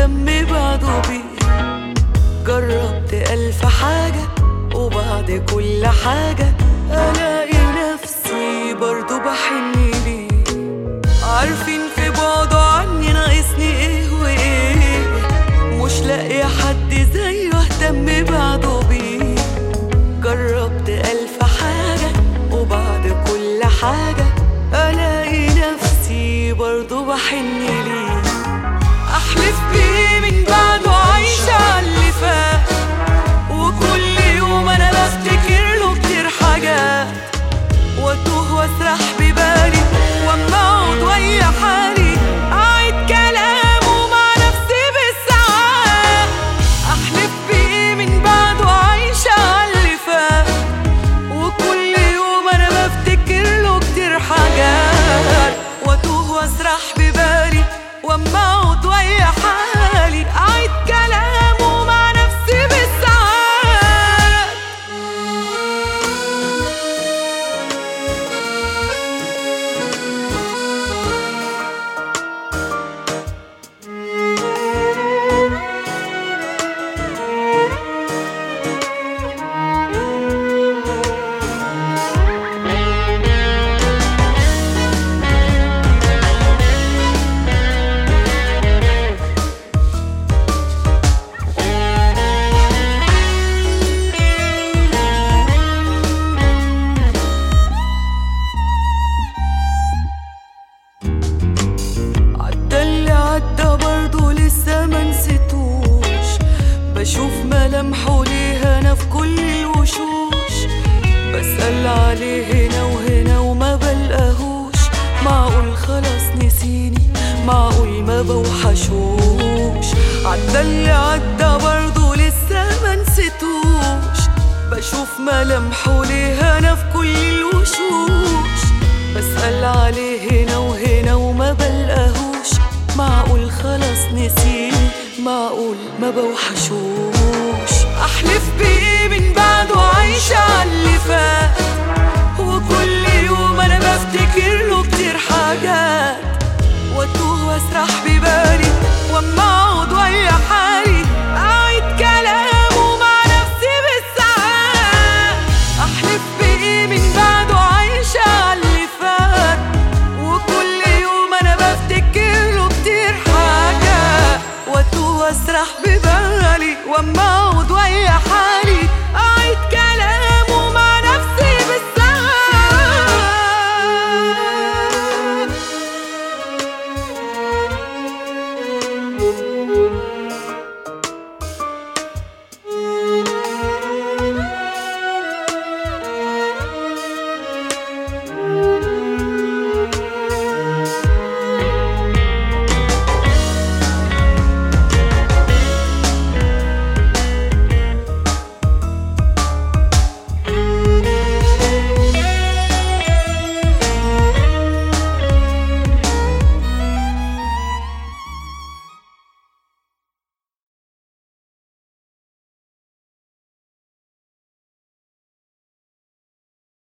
واهتم بعده بيه جربت ألف حاجة وبعد كل حاجة ألاقي نفسي برضو بحن ليه عارفين في بعده عني ناقصني ايه وايه مش لاقي حد زيه اهتم بعده بيه جربت ألف حاجة وبعد كل حاجة ألاقي نفسي برضو بحن ليه أحلف بيه من بعده عايشة على اللي فات وكل يوم أنا بفتكر له كتير حاجات واتوه واسرح ببالي واما اقعد ويا حالي اعيد كلامه مع نفسي بالساعات احلف بيه من بعده عايشة على اللي فات وكل يوم انا بفتكر له كتير حاجات واتوه واسرح ببالي واما اقعد ويا حالي اعيد كلامه مع نفسي بالساعات عدى اللي عدى برضه لسه ما نسيتوش بشوف ملامحه ليه انا في كل الوشوش بسأل عليه هنا وهنا وما بلقاهوش معقول خلاص نسيني معقول ما بوحشوش عدى اللي عدى برضه لسه ما نسيتوش بشوف ملامحه ليه انا في كل الوشوش بسأل عليه هنا وهنا وما بلقاهوش معقول خلاص نسيني معقول ما بوحشوش